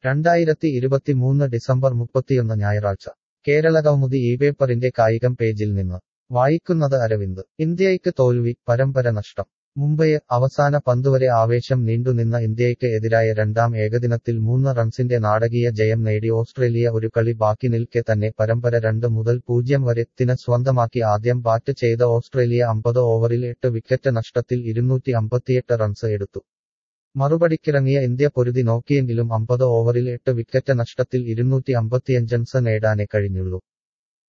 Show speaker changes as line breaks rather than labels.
രണ്ടായിരത്തി ഇരുപത്തിമൂന്ന് ഡിസംബർ മുപ്പത്തിയൊന്ന് ഞായറാഴ്ച കേരള കൗമുദി ഈ പേപ്പറിന്റെ കായികം പേജിൽ നിന്ന് വായിക്കുന്നത് അരവിന്ദ് ഇന്ത്യയ്ക്ക് തോൽവി പരമ്പര നഷ്ടം മുംബൈ അവസാന പന്തുവരെ ആവേശം നീണ്ടുനിന്ന ഇന്ത്യയ്ക്ക് എതിരായ രണ്ടാം ഏകദിനത്തിൽ മൂന്ന് റൺസിന്റെ നാടകീയ ജയം നേടി ഓസ്ട്രേലിയ ഒരു കളി ബാക്കി നിൽക്കെ തന്നെ പരമ്പര രണ്ട് മുതൽ പൂജ്യം വരെ ത്തിന് സ്വന്തമാക്കി ആദ്യം ബാറ്റ് ചെയ്ത ഓസ്ട്രേലിയ അമ്പത് ഓവറിൽ എട്ട് വിക്കറ്റ് നഷ്ടത്തിൽ ഇരുന്നൂറ്റി അമ്പത്തിയെട്ട് റൺസ് എടുത്തു മറുപടിക്കിറങ്ങിയ ഇന്ത്യ പൊരുതി നോക്കിയെങ്കിലും അമ്പത് ഓവറിൽ എട്ട് വിക്കറ്റ് നഷ്ടത്തിൽ ഇരുന്നൂറ്റി അമ്പത്തിയഞ്ച് റൺസ് നേടാനേ കഴിഞ്ഞുള്ളൂ